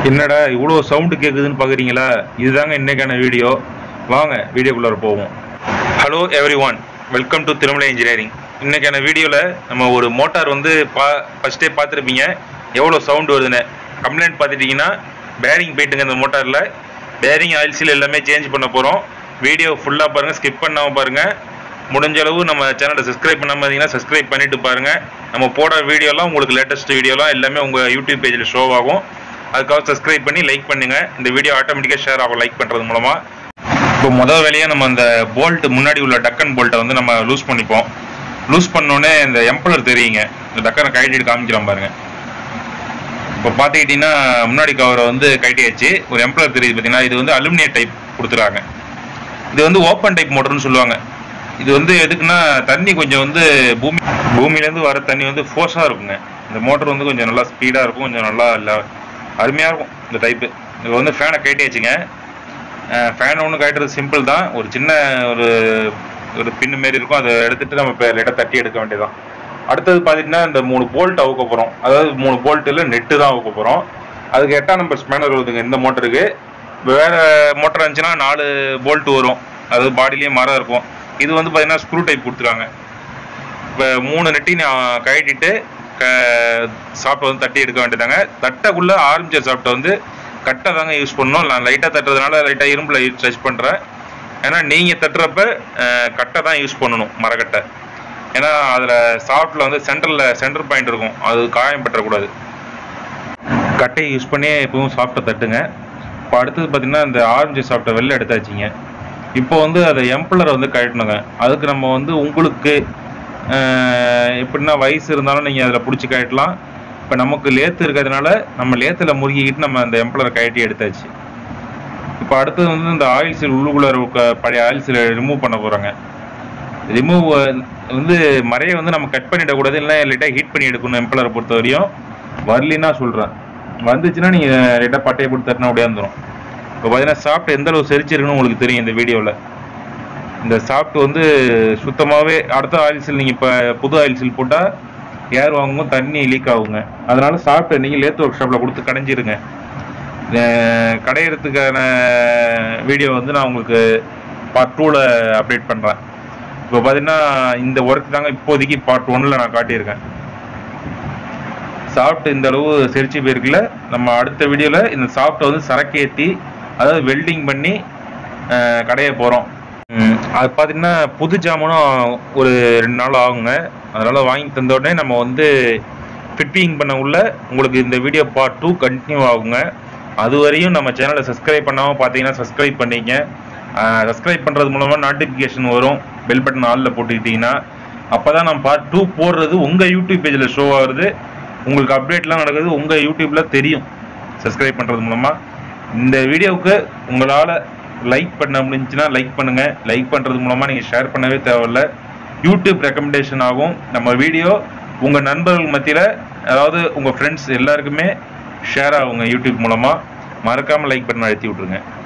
என்னடா இவ்வளோ சவுண்டு கேட்குதுன்னு பார்க்குறீங்களா இதுதாங்க இன்னைக்கான வீடியோ வாங்க வீடியோக்குள்ளார போவோம் hello everyone welcome to Thirumalai engineering இன்னைக்கான வீடியோவில் நம்ம ஒரு மோட்டார் வந்து பா ஃபஸ்ட்டே பார்த்துருப்பீங்க எவ்வளோ சவுண்டு வருதுன்னு கம்ப்ளைண்ட் பார்த்துட்டிங்கன்னா பேரிங் போயிட்டுங்க இந்த மோட்டாரில் பேரிங் ஆயில் சீல் எல்லாமே சேஞ்ச் பண்ண போகிறோம் வீடியோ ஃபுல்லாக பாருங்கள் ஸ்கிப் பண்ணாமல் பாருங்கள் முடிஞ்ச அளவு நம்ம சேனலை சப்ஸ்கிரைப் பண்ணாம இருந்தீங்கன்னா சப்ஸ்கிரைப் பண்ணிட்டு பாருங்க நம்ம போடுற வீடியோலாம் உங்களுக்கு லேட்டஸ்ட் வீடியோலாம் எல்லாமே உங்க யூடியூப் பேஜில் ஷோ ஆகும் அதுக்காக சப்ஸ்கிரைப் பண்ணி லைக் பண்ணுங்க இந்த வீடியோ ஆட்டோமேட்டிக்காக ஷேர் ஆகும் லைக் பண்றது மூலமா இப்போ முதல் வேலையாக நம்ம அந்த போல்ட் முன்னாடி உள்ள டக்கன் போல்ட்டை வந்து நம்ம லூஸ் பண்ணிப்போம் லூஸ் பண்ணோடனே இந்த எம்பலர் தெரியுங்க இந்த டக்கனை கழட்டிட்டு காமிக்கிறோம் பாருங்க இப்போ பார்த்துக்கிட்டிங்கன்னா முன்னாடி கவரை வந்து கழட்டியாச்சு ஒரு எம்பலர் தெரியுது பார்த்தீங்கன்னா இது வந்து அலுமினியம் டைப் கொடுத்துருக்காங்க இது வந்து ஓப்பன் டைப் மோட்டர்னு சொல்லுவாங்க இது வந்து எதுக்குன்னா தண்ணி கொஞ்சம் வந்து பூமி பூமியிலேருந்து வர தண்ணி வந்து ஃபோர்ஸாக இருக்குங்க இந்த மோட்டர் வந்து கொஞ்சம் நல்லா ஸ்பீடாக இருக்கும் கொஞ்சம் நல்லா இல்லை அருமையாக இருக்கும் இந்த டைப்பு இது வந்து ஃபேனை கட்டியாச்சுங்க ஃபேன் ஒன்று கட்டுறது சிம்பிள் தான் ஒரு சின்ன ஒரு ஒரு பின்னு மாரி இருக்கும் அதை எடுத்துட்டு நம்ம இப்போ லைட்டாக தட்டி எடுக்க வேண்டியதுதான் அடுத்தது பார்த்தீங்கன்னா இந்த மூணு போல்ட் அவுக்க போகிறோம் அதாவது மூணு போல்ட்டில் நெட்டு தான் அவுக்க போகிறோம் அதுக்கு எட்டாம் நம்பர் ஸ்பேனர் வருதுங்க இந்த மோட்டருக்கு வேற மோட்டர் இருந்துச்சுன்னா நாலு போல்ட் வரும் அதாவது பாடியிலேயே மரம் இருக்கும் இது வந்து பார்த்தீங்கன்னா ஸ்க்ரூ டைப் கொடுத்துருக்காங்க இப்போ மூணு நெட்டி நான் கழட்டிட்டு க சாப்பிட்ட வந்து தட்டி எடுக்க வேண்டியதாங்க தட்டைக்குள்ளே ஆரம்பிச்ச சாப்பிட்ட வந்து கட்டை தாங்க யூஸ் பண்ணணும் நான் லைட்டாக தட்டுறதுனால லைட்டாக இரும்பில் டச் பண்ணுறேன் ஏன்னா நீங்கள் தட்டுறப்ப அஹ், கட்டை தான் யூஸ் பண்ணணும் மரக்கட்டை ஏன்னா அதில் சாஃப்ட்டில் வந்து சென்டரில் சென்டர் பாயிண்ட் இருக்கும் அது காயம் பற்றக்கூடாது கட்டையை யூஸ் பண்ணி எப்பவும் சாஃப்ட்டை தட்டுங்க இப்போ அடுத்தது பார்த்தீங்கன்னா இந்த ஆரஞ்சு சாஃப்ட்டை வெளில எடுத்தாச்சுங்க இப்போ வந்து அதை எம்பலரை வந்து கழட்டணுங்க அதுக்கு நம்ம வந்து உங்களுக்கு அஹ், எப்படின்னா வயசு இருந்தாலும் நீங்கள் அதில் பிடிச்சி கழட்டலாம் இப்போ நமக்கு லேத்து இருக்கிறதுனால நம்ம லேத்தில் முறுக்கிக்கிட்டு நம்ம அந்த எம்பலரை கழட்டி எடுத்தாச்சு இப்போ அடுத்தது வந்து இந்த ஆயில் சீல் உள்ளுக்குள்ள இருக்க பழைய ஆயில் சீலை ரிமூவ் பண்ண போகிறாங்க ரிமூவ் வந்து மறையை வந்து நம்ம கட் பண்ணிடக்கூடாது இல்லை லைட்டாக ஹீட் பண்ணி எடுக்கணும் எம்பலரை பொறுத்த வரையும் வரலின்னா சொல்கிறேன் வந்துச்சுன்னா நீங்கள் லைட்டாக பட்டையை போட்டு தட்டினா அப்படியே வந்துடும் இப்போ பார்த்தீங்கன்னா சாப்பிட்டு எந்த அளவு செரிச்சிருக்குன்னு உங்களுக்கு தெரியும் இந்த வீடியோவில் இந்த சாப்பிட்டு வந்து சுத்தமாகவே அடுத்த ஆயில் சீல் நீங்கள் இப்போ புது ஆயில் சீல் போட்டால் ஏர் வாங்குங்க தண்ணி லீக் ஆகுங்க அதனால சாப்பிட்டு நீங்கள் லேத் ஒர்க் ஷாப்பில் கொடுத்து கடைஞ்சிருங்க அஹ் கடையிறதுக்கான வீடியோ வந்து நான் உங்களுக்கு பார்ட் டூவில் அப்டேட் பண்ணுறேன் இப்போ பார்த்தீங்கன்னா இந்த ஒர்க் தாங்க இப்போதைக்கு பார்ட் ஒன்னில் நான் காட்டியிருக்கேன் சாப்பிட்டு இந்த அளவு செரிச்சு போயிருக்குல்ல நம்ம அடுத்த வீடியோவில் இந்த சாப்பிட்டை வந்து சரக்கேற்றி அதாவது வெல்டிங் பண்ணி அஹ், கடைய போகிறோம் அது பார்த்தீங்கன்னா புது ஜாமானும் ஒரு ரெண்டு நாள் ஆகுங்க அதனால் வாங்கி தந்த உடனே நம்ம வந்து ஃபிட்டிங் பண்ண உள்ள உங்களுக்கு இந்த வீடியோ பார்ட் டூ கண்டினியூ ஆகுங்க அது வரையும் நம்ம சேனலை சப்ஸ்கிரைப் பண்ணாமல் பார்த்தீங்கன்னா சப்ஸ்கிரைப் பண்ணிங்க சப்ஸ்கிரைப் பண்ணுறது மூலமாக நோட்டிஃபிகேஷன் வரும் பெல் பட்டன் ஆலில் போட்டுக்கிட்டிங்கன்னா அப்போ தான் நம்ம பார்ட் டூ போடுறது உங்கள் யூடியூப் பேஜில் ஷோ ஆகுறது உங்களுக்கு அப்டேட்லாம் நடக்குது உங்கள் யூடியூப்பில் தெரியும் சப்ஸ்கிரைப் பண்ணுறது மூலமாக இந்த வீடியோவுக்கு உங்களால் லைக் பண்ண முடிஞ்சுன்னா லைக் பண்ணுங்கள் லைக் பண்ணுறது மூலமாக நீங்கள் ஷேர் பண்ணவே தேவையில்ல யூடியூப் ரெக்கமெண்டேஷன் ஆகும் நம்ம வீடியோ உங்கள் நண்பர்கள் மத்தியில் அதாவது உங்கள் ஃப்ரெண்ட்ஸ் எல்லாருக்குமே ஷேர் ஆகுங்க யூடியூப் மூலமாக மறக்காமல் லைக் பண்ண அழுத்தி விட்ருங்க